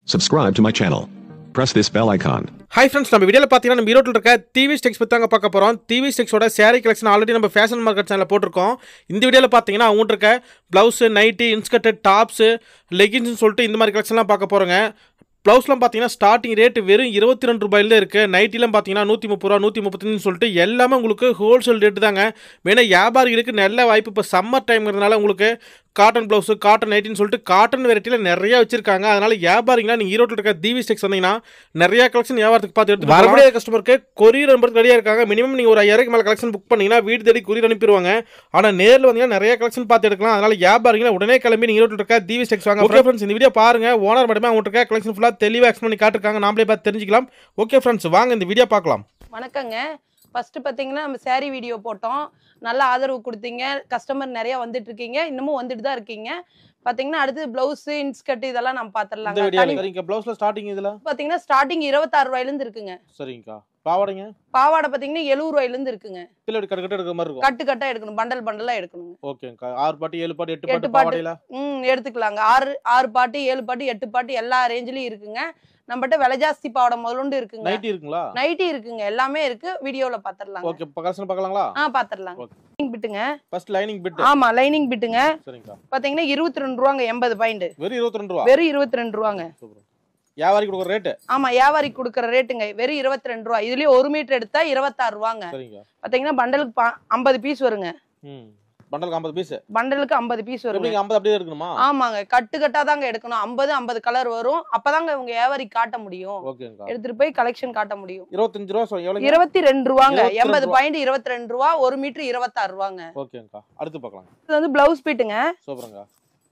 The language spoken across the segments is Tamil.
Subscribe to my channel. Press this bell icon. Hi friends நம்ம வீடியோவில் பார்த்தீங்கன்னா நம்ம ஈரோட்டில் இருக்க டிவி ஸ்டெக்ஸ் பற்றி தாங்க பார்க்க போகிறோம் டிவி ஸ்டெக்ஸோட சேரீ கலெக்ஷன் ஆல்ரெடி நம்ம ஃபேஷன் மார்க்கெட் சேனலில் போட்டிருக்கோம் இந்த வீடியோவில் பார்த்தீங்கன்னா அவங்கள்ட்ட இருக்க ப்ளவுஸு நைட்டி இன்ஸ்கர்ட்டட் டாப்ஸு லெகின்ஸ்னு சொல்லிட்டு இந்த மாதிரி கலெக்ஷன்லாம் பார்க்க போகிறோங்க ப்ளவுஸ்லாம் பார்த்தீங்கன்னா ஸ்டார்டிங் ரேட்டு வெறும் இருபத்தி ரெண்டு ரூபாயில இருக்குது நைட்டிலாம் பார்த்தீங்கன்னா நூற்றி முப்பது ரூபா நூற்றி முப்பத்தஞ்சுன்னு சொல்லிட்டு எல்லாமே உங்களுக்கு ஹோல்சேல் ரேட்டு தாங்க மெயினாக வியாபாரிகளுக்கு நல்ல வாய்ப்பு இப்போ சம்மர் டைம்ங்கிறதுனால உங்களுக்கு காட்டன் ப்ளவுஸு காட்டன் நைட்டின்னு சொல்லிட்டு காட்டன் வெரைட்டியில் நிறைய வச்சிருக்காங்க அதனால வியாபாரிங்களா நீங்கள் ஈரோட்டில் இருக்க டிவி ஸ்டெக்ஸ் வந்தீங்கன்னா நிறைய கலெக்ஷன் வியாபாரத்துக்கு பார்த்து எடுத்து வரக்கூடிய கஸ்டமருக்கு கொரியர் நம்பருக்கு ரெடியாக இருக்காங்க மினிமம் நீங்கள் ஒரு ஐயாயிரம் மேலே கலெக்ஷன் புக் பண்ணீங்கன்னா வீடு தேடி கொரியர் அனுப்பிடுவாங்க ஆனால் நேரில் வந்தீங்கன்னா நிறைய கலெக்ஷன் பார்த்து எடுக்கலாம் அதனால வியாபாரிங்களா உடனே கிளம்பி நீங்கள் ஈரோட்டில் இருக்க டிவி ஸ்டெக்ஸ் வாங்க ஓகே ஃப்ரெண்ட்ஸ் இந்த வீடியோ பாருங்க ஓனர் மட்டுமே அவங்கள்ட்ட இருக்க கலெக்ஷன் ஃபுல்லாக தெளிவாக எக்ஸ்பிளைன் பண்ணி காட்டிருக்காங்க நாமளே பார்த்து தெரிஞ்சுக்கலாம் ஓகே ஃப்ரெண்ட்ஸ் வாங்க இந்த வீடியோ பார்க்கலாம் வணக்கங்க ஃபர்ஸ்ட் பார்த்தீங்கன்னா நம்ம saree வீடியோ போட்டோம் நல்ல ஆதரவு கொடுத்தீங்க கஸ்டமர் நிறைய வந்துட்டு இருக்கீங்க இன்னமும் வந்துட்டு தான் இருக்கீங்க பார்த்தீங்கன்னா அடுத்து பிளவுஸ் இன்ஸ்கர்ட் இதெல்லாம் நம்ம இந்த பார்த்துடலாங்க வீடியோ தனி- சரிங்க ப்ளவுஸில் ஸ்டார்டிங் இதில் பார்த்தீங்கன்னா ஸ்டார்டிங் இருபத்தாறு ரூபாயிலேருந்து இருக்குங்க சரிங்கக்கா பாவாடைங்க பாவாடை பார்த்தீங்கன்னா எழுபது ரூபாயிலேருந்து இருக்குங்க கீழே கட்டு கட்டு எடுக்கிற மாதிரி இருக்கும் கட்டு கட்டா எடுக்கணும் பண்டல் பண்டலா எடுக்கணுங்க ஓகேங்கக்கா ஆறு பாட்டு ஏழு பாட்டு எட்டு எட்டு பாட்டு பாட்டு. பாவாடையில ம் எடுத்துக்கலாங்க ஆறு ஆறு பாட்டு ஏழு பாட்டு எட்டு பாட்டு எல்லா ரேஞ்சிலையும் இருக்குங்க நம்மகிட்ட விலை ஜாஸ்தி பாவாடை முதலுண்டு இருக்குங்க நைட்டி இருக்குங்களா நைட்டி இருக்குங்க எல்லாமே இருக்கு வீடியோல பாத்துடலாங்க ஓகே இப்போ கலெக்ஷன் பார்க்கலாங்களா ஆ பாத்துடலாங்க Okay. லைனிங் பிட்டுங்க ஃபர்ஸ்ட் லைனிங் பிட் ஆமா லைனிங் பிட்டுங்க சரிங்கக்கா பாத்தீங்கன்னா இருபத்தி ரெண்டு ரூபாங்க எண்பது பாயிண்ட் வெறும் இருபத்தி ரெண்டு ரூபா வெறும் இருபத்தி ரெண்டு ரூபாங்க சூப்பர் வியாபாரி கொடுக்குற ரேட்டு ஆமா வியாபாரி கொடுக்குற ரேட்டுங்க வெறும் இருபத்தி ரெண்டு ரூபா இதுலயே ஒரு மீட்டர் எடுத்தா இருபத்தாறு ரூபாங்க சரிங்க பாத்தீங்கன்னா பண்டலுக்கு பா- ஐம்பது பீஸ் வருங்க ம் பண்டலுக்கு ஐம்பது பீஸ் பண்டலுக்கு ஐம்பது பீஸ் வருங்க எப்படிங்க ஐம்பது அப்படியே இருக்கணுமா ஆமாங்க கட்டு கட்டா தாங்க எடுக்கணும் ஐம்பது ஐம்பது கலர் வரும் அப்பதாங்க இவங்க வியாபாரி காட்ட முடியும் ஓகேங்கக்கா எடுத்துட்டு போய் கலெக்ஷன் காட்ட முடியும் இருபத்தஞ்சு ரூபா சொல்லுங்க எவ்வளோ இருபத்தி ரெண்டு ரூபாங்க 22 எண்பது ரூபா. பாயிண்ட் இருபத்தி ரெண்டு ரூபா ஒரு மீட்டர் இருபத்தாறு ரூபாங்க ஓகேங்கக்கா அடுத்து பார்க்கலாம் இது வந்து பிளவுஸ் பீட்டுங்க சூப்பருங்க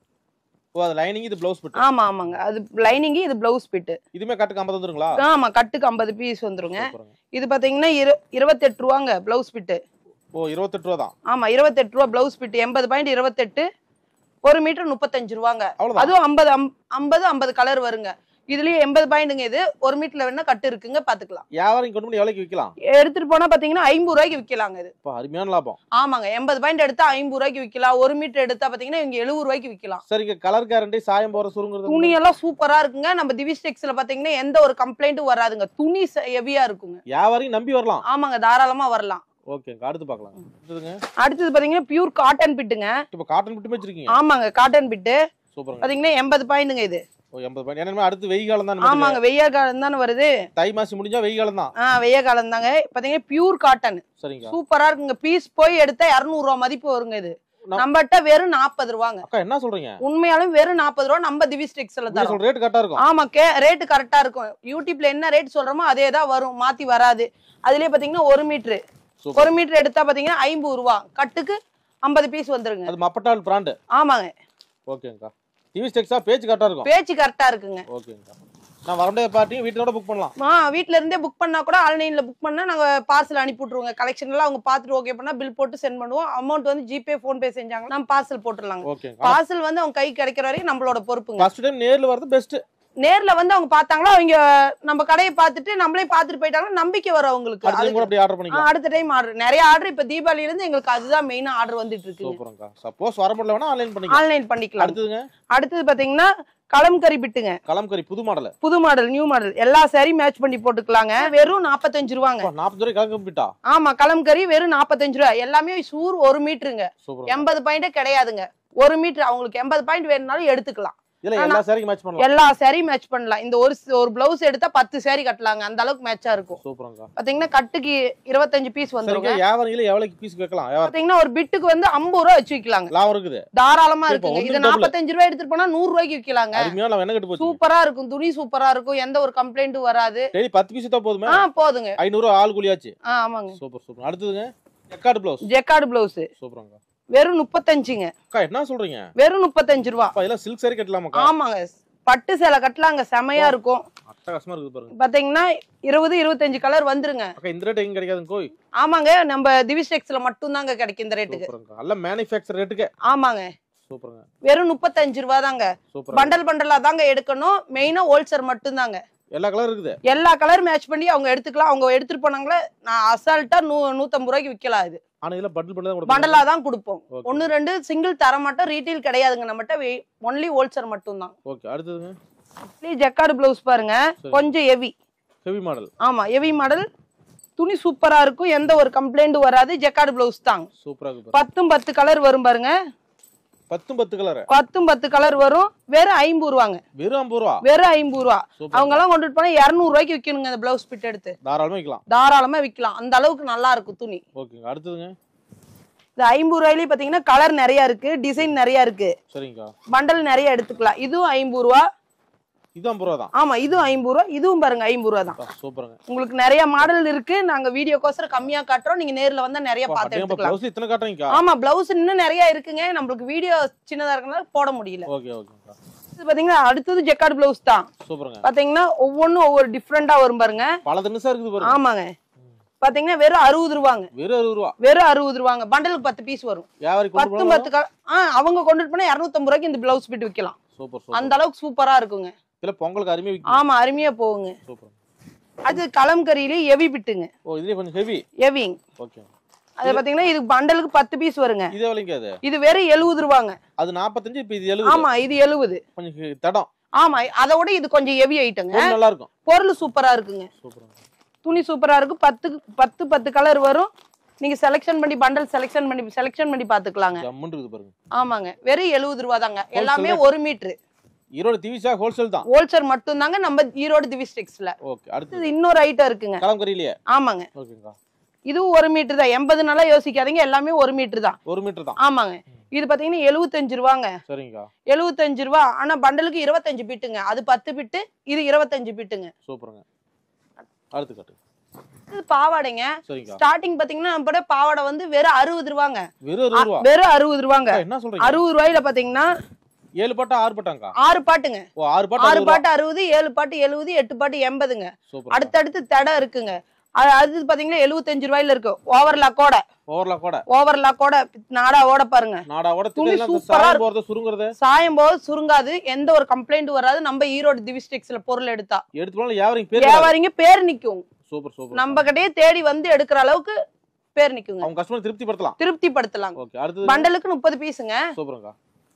ஓ அது லைனிங் இது ப்ளவுஸ் பிட் ஆமா ஆமாங்க அது லைனிங் இது பிளவுஸ் பீட்டு இதுமே கட்டுக்கு ஐம்பது வந்துருங்களா ஆமா கட்டுக்கு ஐம்பது பீஸ் வந்துருங்க சூப்பருங்க இது பாத்தீங்கன்னா இரு இருபத்தெட்டு ரூபாங்க பிளவுஸ் பிட்டு ஓ இருபத்தெட்டு ரூபா தான் ஆமா இருபத்தெட்டு ரூபா பிளவுஸ் பிட்டு எண்பது பாயிண்ட் இருபத்தெட்டு ஒரு மீட்டர் முப்பத்தஞ்சு ரூபாங்க அவ்வளவுதான் அதுவும் ஐம்பது ஐம்பது ஐம்பது கலர் வருங்க இதுலயே எண்பது பாயிண்ட்டுங்க இது ஒரு மீட்டர்ல வேணா கட்டு இருக்குங்க பாத்துக்கலாம் வியாபாரம் கொண்டு போய் எவ்வளோக்கு விற்கலாம் எடுத்துட்டு போனா பாத்தீங்கன்னா ஐம்பது ரூபாய்க்கு விக்கலாங்க இது இப்போ அருமையான லாபம் ஆமாங்க எண்பது பாயிண்ட் எடுத்தா ஐம்பது ரூபாய்க்கு விக்கலாம் ஒரு மீட்டர் எடுத்தா பாத்தீங்கன்னா இவங்க எழுபது ரூபாய்க்கு விக்கலாம் சரிங்க கலர் கேரண்டி சாயம் போற சுருங்குறது துணி எல்லாம் சூப்பரா இருக்குங்க நம்ம திவிஸ் டெக்ஸ்ல பாத்தீங்கன்னா எந்த ஒரு கம்ப்ளைண்ட்டும் வராதுங்க துணி ஹெவியா இருக்குங்க வியாபாரியும் நம்பி வரலாம் ஆமாங்க தாராளமா வரலாம் ஓகேங்க அடுத்து பார்க்கலாம் அடுத்ததுங்க அடுத்தது பாத்தீங்கன்னா பியூர் காட்டன் பிட்டுங்க இப்போ காட்டன் பிட்டு வச்சிருக்கீங்க ஆமாங்க காட்டன் பிட்டு சூப்பருங்க பாத்தீங்கன்னா எண்பது பாயிண்ட்டுங்க இது ஓ எண்பது பாயிண்ட் ஏன்னா அடுத்து வெயில் காலம் தான் ஆமாங்க வெய்ய காலம் தானே வருது தை மாசம் முடிஞ்சா வெயில் காலம் தான் ஆ வெய்ய காலம் தாங்க பாத்தீங்கன்னா பியூர் காட்டன் சரிங்க சூப்பரா இருக்குங்க பீஸ் போய் எடுத்தா இருநூறு ரூபா மதிப்பு வருங்க இது நான்- நம்மகிட்ட வெறும் நாற்பது ரூபாங்க அக்கா என்ன சொல்றீங்க உண்மையாலும் வெறும் நாற்பது ரூபா நம்ம திவிஸ் டெக்ஸ்ல நீங்க தரோம் சொல்ற ரேட் கரெக்டா இருக்கும் ஆமா கே ரேட்டு கரெக்டா இருக்கும் யூடியூப்ல என்ன ரேட் சொல்றோமோ அதே தான் வரும் மாத்தி வராது அதுலயே பாத்தீங்கன்னா ஒரு மீட்டர் சூப்பர் ஒரு மீட்டர் எடுத்தா பாத்தீங்கன்னா ஐம்பது ரூபா கட்டுக்கு ஐம்பது பீஸ் வந்துருங்க அது மப்பட்டால் பிராண்டு ஆமாங்க ஓகேங்கக்கா டிவி ஸ்டெக்ஸா பேச்சு கரெக்டா இருக்கும் பேச்சு கரெக்டா இருக்குங்க ஓகேங்கக்கா நான் வர முடியாத பார்ட்டியும் வீட்டோட புக் பண்ணலாம் ஆ வீட்ல இருந்தே புக் பண்ணா கூட ஆன்லைன்ல புக் பண்ணா நாங்க பார்சல் அனுப்பி விட்டுருவோங்க கலெக்ஷன் எல்லாம் அவங்க பார்த்துட்டு ஓகே பண்ணா பில் போட்டு சென்ட் பண்ணுவோம் அமௌண்ட் வந்து ஜிபே போன் பே செஞ்சாங்க நம்ம பார்சல் போட்டுடலாங்க ஓகேங்க பார்சல் வந்து அவங்க கை கிடைக்கிற வரைக்கும் நம்மளோட பொறுப்புங்க ஃபர்ஸ்ட் டைம் நேர்ல வரது பெஸ்ட் நேர்ல வந்து அவங்க பார்த்தாங்களா அவங்க நம்ம கடையை பார்த்துட்டு நம்மளே பார்த்துட்டு போயிட்டாங்கன்னா நம்பிக்கை வரும் அவங்களுக்கு அடுத்த கூட அதுக்கு- அப்படி ஆர்டர் ஆ, பண்ணிக்கலாம் அடுத்த டைம் ஆர்டர் நிறைய ஆர்டர் இப்ப தீபாவளில இருந்து எங்களுக்கு அதுதான் மெயினா ஆர்டர் வந்துட்டு இருக்குங்க சூப்பருங்கக்கா சப்போஸ் வர முடியல வேணா ஆன்லைன் பண்ணிக்கலாம் ஆன்லைன் பண்ணிக்கலாம் அடுத்ததுங்க அடுத்தது பாத்தீங்கன்னா கலம்கரி பிட்டுங்க கலம்கரி புது மாடல் புது மாடல் நியூ மாடல் எல்லா சாரி மேட்ச் பண்ணி போட்டுக்கலாங்க வெறும் நாற்பத்தஞ்சு ரூபாங்க நாற்பது ரூபாய் கலக்கம் பிட்டா ஆமா கலம்கரி வெறும் நாற்பத்தஞ்சு ரூபா எல்லாமே சூர் ஒரு மீட்டருங்க சூப்பர் எண்பது பாயிண்டே கிடையாதுங்க ஒரு மீட்டர் அவங்களுக்கு எண்பது பாயிண்ட் வேணும்னாலும் எடுத்துக்கலாம் இதுல எல்லா சாரிக்கும் மேட்ச் பண்ணலாம் எல்லா சாரி மேட்ச் பண்ணலாம் இந்த ஒரு ஒரு பிளவுஸ் எடுத்தா பத்து சாரி கட்டலாங்க அந்த அளவுக்கு மேட்சா இருக்கும் சூப்பருங்கக்கா பாத்தீங்கன்னா கட்டுக்கு இருபத்தஞ்சு பீஸ் வந்துருங்க சரிங்க வியாபாரிகள எவ்வளவு பீஸ் வைக்கலாம் வியாபாரம் பாத்தீங்கன்னா ஒரு பிட்டுக்கு வந்து ஐம்பது ரூபா வச்சு விக்கலாங்க லாபம் இருக்குது தாராளமா இப்ப இருக்குங்க ஒண்ணுக்கு இது double. நாற்பத்தஞ்சு ரூபாய் எடுத்துட்டு போனா நூறு ரூபாய்க்கு விக்கலாங்க அருமையா நம்ம என்ன கட்டு போச்சு சூப்பரா இருக்கும் துணி சூப்பரா இருக்கும் எந்த ஒரு கம்ப்ளைண்ட்டும் வராது டெய்லி பத்து பீஸ் தான் போதுமே ஆ போதுங்க ஐநூறு ஆள் கூலியாச்சு ஆ ஆமாங்க சூப்பர் சூப்பர் அடுத்ததுங்க எக்கார்டு பிளவுஸ் ஜெக்கார்டு பிளவுஸ் சூப்பருங்க வெறும் முப்பத்தஞ்சுங்க அக்கா என்ன சொல்றீங்க வெறும் முப்பத்தஞ்சு ரூபா அப்பா இதெல்லாம் சில்க் சாரி கட்டலாமாக்கா ஆமாங்க பட்டு சேலை கட்டலாங்க செமையா இருக்கும் அட்டகாசமா இருக்குது பாருங்க பாத்தீங்கன்னா இருபது இருபத்தஞ்சு கலர் வந்துருங்க அக்கா இந்த ரேட் எங்க கிடைக்காதுங்க கோய் ஆமாங்க நம்ம திவிஸ் டெக்ஸ்ல மட்டும் தாங்க கிடைக்கும் இந்த ரேட்டுக்கு சூப்பருங்க நல்ல மேனுஃபேக்சர் ரேட்டுக்கு ஆமாங்க சூப்பருங்க வெறும் முப்பத்தஞ்சு ரூபா தாங்க சூப்பர் பண்டல் பண்டலா தாங்க எடுக்கணும் மெயினா ஹோல்சேல் மட்டும் தாங்க எல்லா கலர் இருக்குது எல்லா கலர் மேட்ச் பண்ணி அவங்க எடுத்துக்கலாம் அவங்க எடுத்துட்டு போனாங்களே நான் அசால்ட்டா நூ நூத்தம்பது ரூபாய்க்கு விக்கலாம் இது ஆனா இதுல பண்டில் பண்டில் தான் கொடுப்பாங்க. பண்டலா தான் கொடுப்போம் Okay. ஒன்னு ரெண்டு சிங்கிள் தர மாட்டோம் ரீட்டைல் கிடையாதுங்க நம்மகிட்ட ஒன்லி ஹோல்சேல் மட்டும் தான் ஓகே அடுத்ததுங்க ஜக்கார்டு பிளவுஸ் பாருங்க கொஞ்சம் ஹெவி ஹெவி மாடல் ஆமா ஹெவி மாடல் துணி சூப்பரா இருக்கும் எந்த ஒரு கம்ப்ளைண்ட் வராது ஜக்கார்டு பிளவுஸ் தாங்க சூப்பரா இருக்கு பாருங்க பத்தும் பத்து கலர் வரும் பாருங்க பத்தும் பத்து கலர் பத்தும் பத்து கலர் வரும் வெறும் ஐம்பது ரூபாங்க வெறும் ஐம்பது ரூபா வெறும் ஐம்பது ரூபா சூப்பர் அவங்க எல்லாம் கொண்டுட்டு போனா இருநூறு ரூபாய்க்கு விற்கணுங்க அந்த பிளவுஸ் பிட் எடுத்து தாராளமா வைக்கலாம் தாராளமா விற்கலாம் அந்த அளவுக்கு நல்லா இருக்கும் துணி ஓகேங்க அடுத்ததுங்க இந்த ஐம்பது ரூபாயிலேயே பாத்தீங்கன்னா கலர் நிறைய இருக்கு டிசைன் நிறைய இருக்கு சரிங்கக்கா பண்டல் நிறைய எடுத்துக்கலாம் இதுவும் ஐம்பது ரூபா இது ஐம்பது ரூபா தான் ஆமா இதுவும் ஐம்பது ரூபா இதுவும் பாருங்க ஐம்பது ரூபா தான் ஆ, சூப்பருங்க உங்களுக்கு நிறைய மாடல் இருக்கு நாங்க வீடியோக்கோசரம் கம்மியா காட்டுறோம் நீங்க நேர்ல வந்தா நிறைய பார்த்து எடுத்துக்கலாம் ப்ளவுஸ் இத்தனை காட்டுறீங்கக்கா ஆமா பிளவுஸ் இன்னும் நிறைய இருக்குங்க நம்மளுக்கு வீடியோ சின்னதா இருக்கனால போட முடியல ஓகே ஓகேங்கக்கா இது பாத்தீங்கன்னா அடுத்தது ஜெக்கார்டு பிளவுஸ் தான் சூப்பருங்க பாத்தீங்கன்னா ஒவ்வொன்றும் ஒவ்வொரு டிஃப்ரெண்டா வரும் பாருங்க பல தினசா இருக்குது பாருங்க ஆமாங்க பாத்தீங்கன்னா வெறும் அறுபது ரூபாங்க வெறும் அறுபது ரூபா வெறும் அறுபது ரூபாங்க பண்டலுக்கு பத்து பீஸ் வரும் வியாபாரி கொண்டு பத்து போனா பத்து க- ஆ அவங்க கொண்டுட்டு போனா இரநூத்தம்பது ரூபாய்க்கு இந்த பிளவுஸ் பிட் விற்கலாம் சூப்பர் சூப்பர் அந்த அளவுக்கு சூப்பரா இருக்குங்க இதுல பொங்கலுக்கு அருமையா விற்கும் ஆமா அருமையா போகுங்க சூப்பர் அது கலம்கரியிலே எவி பிட்டுங்க ஓ இதுலயே கொஞ்சம் ஹெவி எவிங் ஓகே அது பாத்தீங்கன்னா இது பண்டலுக்கு பத்து பீஸ் வருங்க இதே விலைங்க அது இது வெறும் எழுபது ரூபாங்க அது நாற்பத்தஞ்சு இப்போ இது எழுபது ஆமா இது எழுபது கொஞ்சம் ஹெ- தடம் ஆமா அதை விட இது கொஞ்சம் ஹெவி ஐட்டங்க பொருள் நல்லா இருக்கும் பொருள் சூப்பரா இருக்குங்க சூப்பருங்க துணி சூப்பரா இருக்கு பத்து பத்து பத்து கலர் வரும் நீங்க செலெக்ஷன் பண்ணி பண்டல் செலெக்ஷன் பண்ணி செலெக்ஷன் பண்ணி பாத்துக்கலாங்க ஜம்முன்னு இருக்குது பாருங்க ஆமாங்க வெறும் எழுபது ரூபா தாங்க எல்லாமே ஒரு மீட்டர் ஈரோடு திவிசா ஹோல்சேல் தான் ஹோல்சேல் மட்டும் தாங்க நம்ம ஈரோடு திவிஸ்டிக்ஸ்ல ஓகே அடுத்தது இது இன்னொரு ஐட்டம் இருக்குங்க கலம்கரியிலேயே ஆமாங்க ஓகேங்கக்கா இதுவும் ஒரு மீட்டர் தான் எண்பது நாளா யோசிக்காதீங்க எல்லாமே ஒரு மீட்டர் தான் ஒரு மீட்டர் தான் ஆமாங்க இது பாத்தீங்கன்னா எழுபத்தஞ்சு ரூபாங்க சரிங்கக்கா எழுபத்தஞ்சு ரூபா ஆனா பண்டலுக்கு இருபத்தஞ்சு பிட்டுங்க அது பத்து பிட்டு இது இருபத்தஞ்சு பிட்டுங்க சூப்பருங்க அடுத்து காட்டு இது பாவாடைங்க சரிங்கக்கா ஸ்டார்டிங் பாத்தீங்கன்னா நம்ம பாவாடை வந்து வெறும் அறுபது ரூபாங்க வெறும் அறுபது ரூபா வெறும் அறுபது ரூபாங்க அக்கா, என்ன சொல்றீங்க அறுபது ரூபாயில பாத்தீங்கன்னா ஏழு பாட்டா ஆறு பாட்டாங்கக்கா ஆறு பாட்டுங்க ஓ ஆறு பாட்டு ஆறு அறுபது ரூபா பாட்டு அறுபது ஏழு பாட்டு எழுபது எட்டு பாட்டு எண்பதுங்க சூப்பர் அடுத்தடுத்து தடை இருக்குங்க அது அது பாத்தீங்கன்னா எழுபத்தஞ்சு ரூபாயில இருக்கு ஓவர்லாக்கோட ஓவர்லாக் கூட ஓவர்லாக்கோட நாடாவோட பாருங்க நாடாவோட துணி திட்டம் சூப்பரா சாயம் இருக்கும். போறது சுருங்குறது சாயம் போது சுருங்காது எந்த ஒரு கம்ப்ளைண்ட் வராது நம்ம ஈரோடு திவிஸ்டிக்ஸ்ல பொருள் எடுத்தா எடுத்து போனாலும் வியாபாரிங்க பேர் வியாபாரிங்க பேர் நிக்கும் சூப்பர் சூப்பர் நம்ம கிட்டயே தேடி வந்து எடுக்கிற அளவுக்கு பேர் நிக்குங்க அவங்க கஸ்டமர் திருப்திப்படுத்தலாம் திருப்தி படுத்தலாம் ஓகே அடுத்தது பண்டலுக்கு முப்பது பீஸுங்க சூப்பருங்கக்கா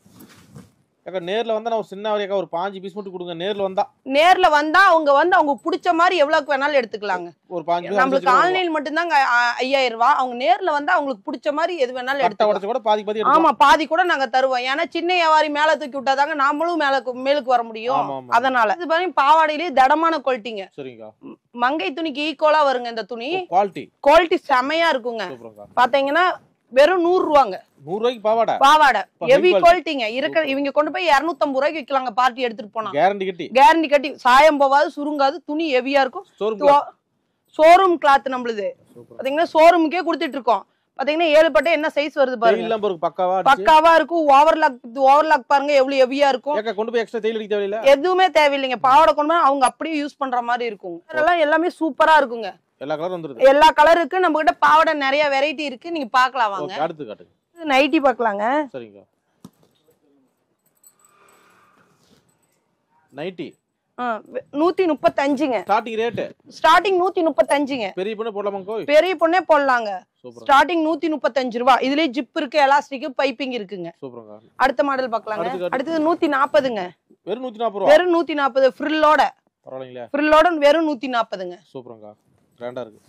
அக்கா நேர்ல வந்தா நான் ஒரு சின்ன வரையக்கா ஒரு பாஞ்சு பீஸ் மட்டும் கொடுங்க நேர்ல வந்தா நேர்ல வந்தா அவங்க வந்து அவங்க பிடிச்ச மாதிரி எவ்வளவுக்கு வேணாலும் எடுத்துக்கலாங்க ஒரு பாஞ்சு piece, நம்மளுக்கு அஞ்சு ஆன்லைன் மட்டும்தாங்க ஐ- ஐயாயிரம் ரூபாய் அவங்க நேர்ல வந்தா அவங்களுக்கு பிடிச்ச மாதிரி எது வேணாலும் கட்டை எடுத்துக்கலாம் உடச்சு கூட பாதி பாதி எடுக்கலாம் ஆமா பாதி கூட நாங்க தருவோம் ஏன்னா சின்ன வியாபாரி மேல தூக்கி விட்டாதாங்க நாமளும் மேல மேலுக்கு வர முடியும் ஆமா, ஆமா. அதனால இது பாருங்க பாவாடையிலேயே தடமான குவாலிட்டிங்க சரிங்கக்கா மங்கை துணிக்கு ஈக்குவலா வருங்க இந்த துணி குவாலிட்டி குவாலிட்டி செமையா இருக்குங்க சூப்பருங்கக்கா பாத்தீங்கன்னா வெறும் நூறு ரூபாங்க நூறு ரூபாய்க்கு பாவாடை பாவாடை அப்ப ஹெவி high quality. குவாலிட்டிங்க இருக்கிற இவங்க கொண்டு போய் இருநூத்தம்பது ரூபாய்க்கு விற்கலாங்க பார்ட்டி எடுத்துட்டு போனா கேரண்டி கட்டி கேரண்டி கட்டி சாயம் போவாது சுருங்காது துணி ஹெவியா இருக்கும் ஷோரூம் ஷோரூம் கிளாத் நம்மளுது சூப்பர் பாத்தீங்கன்னா ஷோரூமுக்கே கொடுத்துட்டு இருக்கோம் பாத்தீங்கன்னா ஏழு பட்டை என்ன சைஸ் வருது பாருங்க இல்லாம ஒரு பக்காவா அடிச்சு பக்காவா இருக்கும் ஓவர்லாக் ஓவர்லாக் பாருங்க எவ்வளவு ஹெவியா இருக்கும் ஏக்கா கொண்டு போய் எக்ஸ்ட்ரா தையல் அடிக்க தேவையில்ல எதுவுமே தேவையில்லைங்க பாவாடை கொண்டு போனா அவங்க அப்படியே யூஸ் பண்ற மாதிரி இருக்கும் இதெல்லாம் எல்லாமே சூப்பரா இருக்குங்க எல்லா கலரும் வந்துருது எல்லா கலருக்கு நம்ம கிட்ட பாவாடை நிறைய வெரைட்டி இருக்கு நீங்க பாக்கலாம் வாங்க ஓகே அடுத்து காட்டுங்க நைட்டி பார்க்கலாங்க சரிங்க நைட்டி ஆ, வெ- நூத்தி முப்பத்தஞ்சுங்க ஸ்டார்டிங் ரேட்டு ஸ்டார்டிங் நூத்தி முப்பத்தஞ்சுங்க பெரிய பொண்ணு போடலாமா கோய் பெரிய பொண்ணே போடலாங்க சூப்பர் ஸ்டார்டிங் நூத்தி முப்பத்தஞ்சு ரூபா இதுலயே ஜிப் இருக்கு எலாஸ்டிக் பைப்பிங் இருக்குங்க சூப்பருங்க அடுத்த மாடல் பார்க்கலாங்க அடுத்து காட்டு. அடுத்தது நூத்தி நாற்பதுங்க வெறும் நூத்தி நாற்பது ரூபா வெறும் நூத்தி நாற்பது ஃப்ரில்லோட பரவாயில்லைங்களா ஃப்ரில்லோட வெறும் நூத்தி நாற்பதுங்க சூப்பருங்க கிராண்டா இருக்கு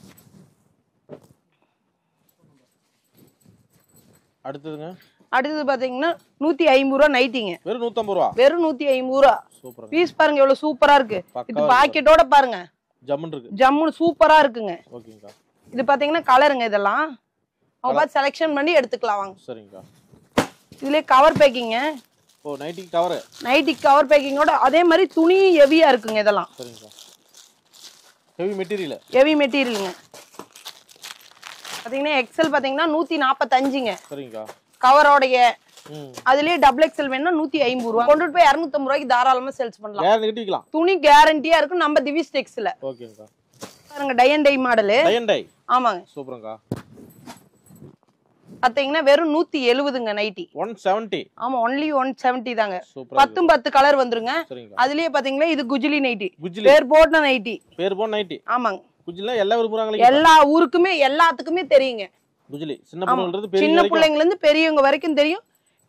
அடுத்ததுங்க அடுத்தது பாத்தீங்கன்னா நூத்தி ஐம்பது ரூபா நைட்டிங்க வெறும் நூத்தம்பது ரூபா வெறும் நூத்தி ஐம்பது ரூபா சூப்பருங்க பீஸ் பாருங்க எவ்வளவு சூப்பரா இருக்கு இது பக்காவா இருக்கு. பாக்கெட்டோட பாருங்க ஜம்முன்னு இருக்கு ஜம்முன்னு சூப்பரா இருக்குங்க ஓகேங்கக்கா இது பாத்தீங்கன்னா கலருங்க இதெல்லாம் அவங்க பார்த்து செலெக்ஷன் பண்ணி எடுத்துக்கலாம் வாங்க சரிங்கக்கா இதுலயே கவர் பேக்கிங்க ஓ நைட்டி கவரு நைட்டி கவர் பேக்கிங்கோட அதே மாதிரி துணி ஹெவியா இருக்குங்க இதெல்லாம் சரிங்கக்கா ஹெவி மெட்டீரியல் ஹெவி மெட்டீரியலுங்க பாத்தீங்கன்னா எக்ஸல் பாத்தீங்கன்னா நூத்தி நாற்பத்தஞ்சுங்க சரிங்கக்கா கவரோடைய ம் அதுலயே டபுள் எக்ஸல் வேணும்னா நூத்தி ஐம்பது ரூபா கொண்டுட்டு போய் இரநூத்தம்பது ரூபாய்க்கு தாராளமா சேல்ஸ் பண்ணலாம் கேரண்டி கட்டிக்கலாம் துணி கேரண்டியா இருக்கும் நம்ம திவிஸ் டெக்ஸ்ல ஓகேங்கக்கா பாருங்க tie and tie model tie and tie ஆமாங்க சூப்பருங்கக்கா பாத்தீங்கன்னா வெறும் நூத்தி எழுபதுங்க நைட்டி ஒன் செவன்ட்டி ஆமா ஒன்லி ஒன் செவன்ட்டி தாங்க சூப்பரா பத்தும் பத்து கலர் வந்துருங்க சரிங்கக்கா அதுலயே பாத்தீங்கன்னா இது குஜிலி நைட்டி குஜிலி பேர் போட்ட நைட்டி பேர் போன் நைட்டி ஆமாங்க குஜிலாம் எல்லாம் விரும்புறாங்களே எல்லா ஊருக்குமே எல்லாத்துக்குமே தெரியுங்க குஜிலி சின்ன ஆமா. பொண்ணுன்றது பெரிய சின்ன வரைக்கும் பிள்ளைங்கல இருந்து பெரியவங்க வரைக்கும் தெரியும்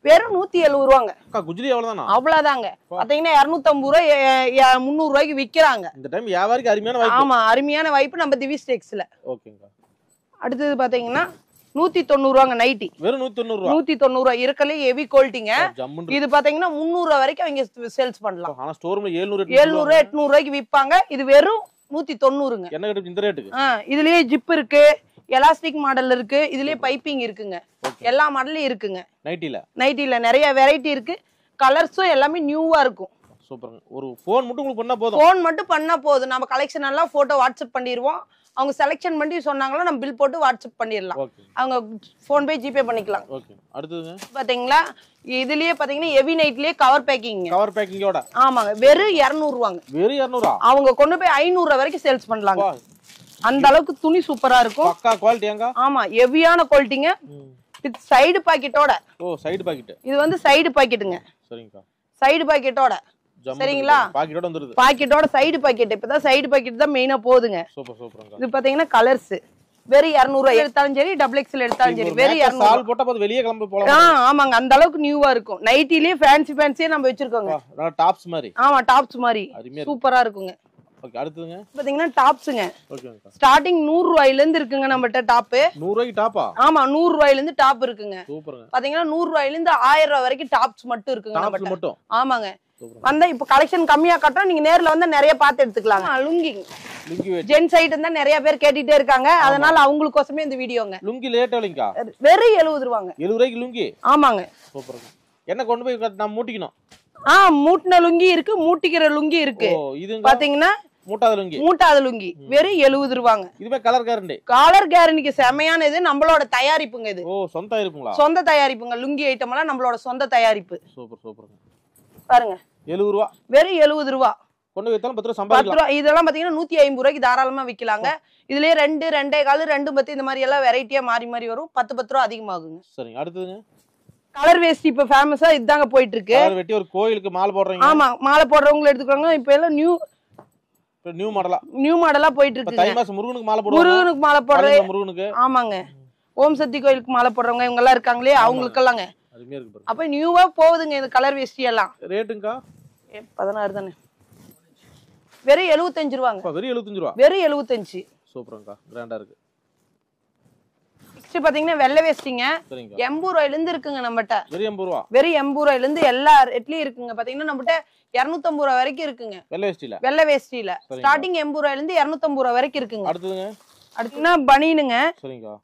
வெறும் நூத்தி எழுபது ரூபாங்க அக்கா குஜிலி எவ்வளவுதானா அவ்வளவுதாங்க பாத்தீங்கன்னா இருநூத்தம்பது ரூபாய் எ- எ- முந்நூறு ரூபாய்க்கு விக்கிறாங்க இந்த டைம் வியாபாரிக்கு அருமையான வாய்ப்பு ஆமா அருமையான வாய்ப்பு நம்ம திவி ஸ்டெக்ஸ்ல ஓகேங்கா அடுத்தது பாத்தீங்கன்னா நூத்தி தொண்ணூறு ரூபாங்க நைட்டி வெறும் நூத்தி தொண்ணூறு ரூபா நூத்தி தொண்ணூறு ரூபாய் இருக்கலே ஹெவி குவாலிட்டிங்க ஜம்முன்னு இது பாத்தீங்கன்னா முந்நூறு ரூபாய் வரைக்கும் அவங்க சேல்ஸ் பண்ணலாம் இருக்கு. ஆனா ஸ்டோர் ரூம்ல ஏழுநூறு எழுநூறு எட்நூறு ரூபாய்க்கு விற்பாங்க இது வெறும் நூத்தி தொண்ணூறுங்க என்ன கட்டு இந்த ரேட்டுக்கு ஆ, இதுலயே ஜிப் இருக்கு எலாஸ்டிக் மாடல் இருக்கு இதுலயே பைப்பிங் இருக்குங்க ஓகே எல்லா மாடலும் இருக்குங்க நைட்டில நைட்டில நிறைய வெரைட்டி இருக்கு கலர்ஸும் எல்லாமே நியூவா இருக்கும் சூப்பருங்க ஒரு ஃபோன் மட்டும் உங்களுக்கு பண்ணா போதும் ஃபோன் மட்டும் பண்ணா போதும் நம்ம கலெக்ஷன் எல்லாம் போட்டோ வாட்ஸ்அப் பண்ணிடுவோம் அவங்க செலெக்ஷன் பண்ணி சொன்னாங்களோ நம்ம பில் போட்டு வாட்ஸ்அப் பண்ணிடலாம் ஓகே அவங்க ஃபோன் பே ஜிபே பண்ணிக்கலாம் ஓகே அடுத்ததுங்க பாத்தீங்களா இதுலயே பாத்தீங்கன்னா ஹெவி நைட்லயே கவர் பேக்கிங் கவர் பேக்கிங்கோட ஆமாங்க வெறும் இரநூறுவாங்க வெறும் இரநூறா அவங்க கொண்டு போய் ஐநூறு ரூபா வரைக்கும் சேல்ஸ் பண்ணலாங்க அந்த அளவுக்கு துணி சூப்பரா இருக்கும் பக்கா குவாலிட்டி எங்க ஆமா ஹெவியான குவாலிட்டிங்க வித் சைடு பாக்கெட்டோட ஓ சைடு பாக்கெட் இது வந்து சைடு பாக்கெட்டுங்க சரிங்கக்கா சைடு பாக்கெட்டோட சரிங்களா? பாக்கெட்டோட வந்துருது பாக்கெட்டோட சைடு பாக்கெட் இப்பதான் சைடு பாக்கெட் தான் மெயினா போகுதுங்க சூப்பர் சூப்பருங்க இது பாத்தீங்கன்னா கலர்ஸ் வெறும் இரநூறுவா எடுத்தாலும் சரி டபுள் எக்ஸ்எல் எடுத்தாலும் சரி வெறும் இரநூறு சால் போட்டா போது வெளியே கிளம்பி ஆ போலாம் ஆமாங்க அந்த அளவுக்கு நியூவா இருக்கும் நைட்டிலேயே ஃபேன்சி ஃபேன்சியே நம்ம வச்சிருக்கோங்க டாப்ஸ் மாதிரி ஆமா டாப்ஸ் மாதிரி அருமையா இருக்கு சூப்பரா இருக்குங்க ஓகே அடுத்ததுங்க பாத்தீங்கன்னா டாப்ஸுங்க ஓகேங்கக்கா ஸ்டார்டிங் நூறு ரூபாயில இருந்து இருக்குங்க நம்மகிட்ட டாப்பு நூறு ரூபாய்க்கு டாப்பா ஆமா நூறு ரூபாயில இருந்து டாப் இருக்குங்க சூப்பருங்க பாத்தீங்கன்னா நூறு ரூபாயில இருந்து ஆயிரம் ரூபாய் வரைக்கும் டாப்ஸ் மட்டும் இருக்குங்க டாப்ஸ் நம்மகிட்ட மட்டும் ஆமாங்க சூப்பர் வந்தா இப்ப கலெக்ஷன் கம்மியா காட்டுறோம் நீங்க நேர்ல வந்து நிறைய பார்த்து எடுத்துக்கலாம் லுங்கி லுங்கி வச்சு ஜென்ஸ் ஐட்டம் தான் நிறைய பேர் கேட்டுட்டே இருக்காங்க அதனால அவங்களுக்கோசமே இந்த வீடியோங்க லுங்கி லேட் இல்லைங்கக்கா வெறும் எழுபது ரூபாங்க எழுபது ரூபாய்க்கு லுங்கி ஆமாங்க சூப்பருங்க என்ன கொண்டு போய் க- நான் மூட்டிக்கணும் ஆ மூட்டின லுங்கி இருக்கு மூட்டிக்கிற லுங்கி இருக்கு ஓ இதுங்க பாத்தீங்கன்னா மூட்டாத லுங்கி மூட்டாத லுங்கி வெறும் எழுபது ரூபாங்க இதுவே கலர் கேரண்டி காலர் கேரண்டிக்கு செமையான இது நம்மளோட தயாரிப்புங்க இது ஓ சொந்தம் இருப்புங்களா சொந்த தயாரிப்புங்க லுங்கி ஐட்டம் எல்லாம் நம்மளோட சொந்த தயாரிப்பு சூப்பர் சூப்பருங்க பாருங்க எழுபது ரூபா வெறும் எழுபது ரூபா கொண்டு போய் வித்தாலும் பத்து ரூபா பத்து சம்பாதிக்கலாம் ரூபா இதெல்லாம் பாத்தீங்கன்னா நூத்தி ஐம்பது ரூபாய்க்கு தாராளமா விக்கலாங்க இதுலயே ரெண்டு ரெண்டே கால் ரெண்டு பத்து இந்த மாதிரி எல்லாம் வெரைட்டியா மாறி மாறி வரும் பத்து பத்து ரூபா அதிகமாகுங்க சரிங்க அடுத்ததுங்க கலர் வேஸ்ட் இப்ப ஃபேமஸா இதுதாங்க போயிட்டு இருக்கு கலர் வெட்டி ஒரு கோயிலுக்கு மாலை போடுறீங்க ஆமா மாலை போடுறவங்களை எடுத்துக்கோங்க இப்ப எல்லாம் நியூ இப்ப நியூ மாடலா நியூ மாடலா போயிட்டு இப்ப தை இருக்குங்க மாசம் முருகனுக்கு மாலை போடுவாங்க முருகனுக்கு மாலை போடுற காளிங்க முருகனுக்கு ஆமாங்க ஓம் சக்தி கோயிலுக்கு மாலை போடுறவங்க இவங்க எல்லாம் இருக்காங்களே அவங்களுக்கெல்லாங்க அருமையா இருக்கு பாருங்க அப்ப நியூவா போகுதுங்க இந்த கலர் வேஷ்டி எல்லாம் ரேட்டுங்கக்கா ஏ, பதினாறு தானே வெறும் எழுபத்தஞ்சு ரூபாங்க அப்பா வெறும் எழுபத்தஞ்சு ரூபா வெறும் எழுபத்தஞ்சு சூப்பருங்கக்கா கிராண்டா இருக்கு நெக்ஸ்ட் பாத்தீங்கன்னா வெள்ளை வேஷ்டிங்க சரிங்கக்கா எண்பது ரூபாயில இருந்து இருக்குங்க நம்மகிட்ட வெறும் எண்பது ரூபா வெறும் எண்பது ரூபாயில இருந்து எல்லா ரேட்லயும் இருக்குங்க பாத்தீங்கன்னா நம்மகிட்ட இருநூத்தம்பது ரூபா வரைக்கும் இருக்குங்க வெள்ளை வேஷ்டியில வெள்ளை வேஷ்டியில சரிங்க. ஸ்டார்டிங் எண்பது ரூபாயில இருந்து இருநூத்தம்பது ரூபா வரைக்கும் இருக்குங்க அடுத்ததுங்க அடுத்துன்னா பனீனுங்க சரிங்கக்கா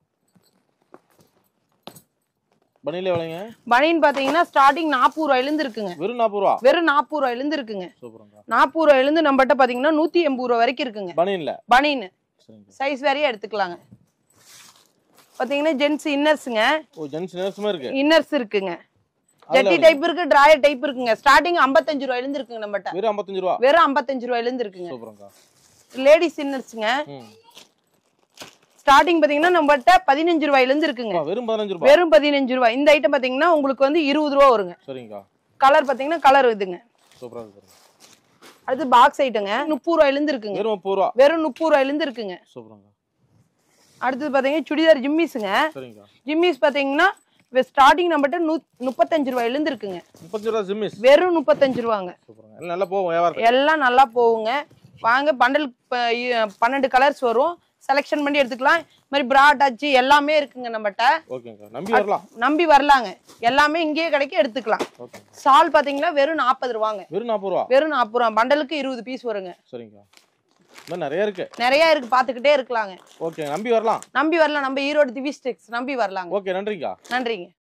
பனியில எவ்வளோங்க பனின் பாத்தீங்கன்னா ஸ்டார்டிங் நாற்பது ரூபாயில இருந்து இருக்குங்க வெறும் நாற்பது ரூபா வெறும் நாற்பது ரூபாயில இருந்து இருக்குங்க சூப்பருங்கக்கா நாற்பது ரூபாயில இருந்து நம்மகிட்ட பாத்தீங்கன்னா நூத்தி எண்பது ரூபா வரைக்கும் இருக்குங்க பனியன்ல பனின் சரிங்க சைஸ் வேறையா எடுத்துக்கலாங்க பாத்தீங்கன்னா ஜென்ஸ் இன்னர்ஸுங்க ஓ ஜென்ஸ் நேரமா இருக்கு இன்னர்ஸ் இருக்குங்க அதுல ஜட்டி டைப் இருக்கு டிராயர் டைப் இருக்குங்க ஸ்டார்டிங் 55 ரூபாயில இருந்து இருக்குங்க நம்மகிட்ட வெறும் ஐம்பத்தஞ்சு ரூபா வெறும் 55 ரூபாயில இருந்து இருக்குங்க சூப்பருங்கக்கா லேடிஸ் இன்னர்ஸுங்க ம் ஸ்டார்டிங் பாத்தீங்கன்னா நம்மகிட்ட பதினஞ்சு ரூபாயில இருந்து இருக்குங்க அப்பா, வெறும் பதினஞ்சு ரூபா வெறும் பதினஞ்சு ரூபாய் இந்த ஐட்டம் பாத்தீங்கன்னா உங்களுக்கு வந்து இருபது ரூபா வருங்க சரிங்கக்கா கலர் பாத்தீங்கன்னா கலர் இதுங்க சூப்பரா இருக்கு பாருங்க. அடுத்து பாக்ஸ் ஐட்டங்க முப்பது ரூபாயில இருந்து இருக்குங்க வெறும் முப்பது ரூபா வெறும் முப்பது ரூபாயில இருந்து இருக்குங்க சூப்பருங்க அடுத்தது பாத்தீங்கன்னா சுடிதார் ஜிம்மிஸுங்க சரிங்கக்கா ஜிம்மிஸ் பாத்தீங்கன்னா ஸ்டார்டிங் நம்மகிட்ட நூ முப்பத்தஞ்சு ரூபாயில இருந்து இருக்குங்க முப்பத்தஞ்சு ரூபா ஜிம்மிஸ் வெறும் முப்பத்தஞ்சு ரூபாங்க சூப்பருங்க எல்லாம் நல்லா போகும் வியாபாரம் எல்லாம் நல்லா போகுங்க வாங்க பண்டல் பன்னெண்டு கலர்ஸ் வரும் செலெக்ஷன் பண்ணி எடுத்துக்கலாம் இது மாதிரி பிரா டச் எல்லாமே இருக்குங்க நம்மகிட்ட ஓகேங்கக்கா நம்பி வரலாம் நம்பி வரலாங்க எல்லாமே இங்கேயே கிடைக்க எடுத்துக்கலாம் ஓகே சால் பாத்தீங்கன்னா வெறும் நாற்பது ரூபாங்க வெறும் நாற்பது ரூபா வெறும் நாற்பது ரூபா பண்டலுக்கு இருபது பீஸ் வருங்க சரிங்கக்கா இன்னும் நிறைய இருக்கு நிறைய இருக்கு பாத்துக்கிட்டே இருக்கலாங்க ஓகே நம்பி வரலாம் நம்பி வரலாம் நம்ம ஈரோடு திவி ஸ்டெக்ஸ் நம்பி வரலாங்க ஓகே நன்றிங்கக்கா நன்றிங்க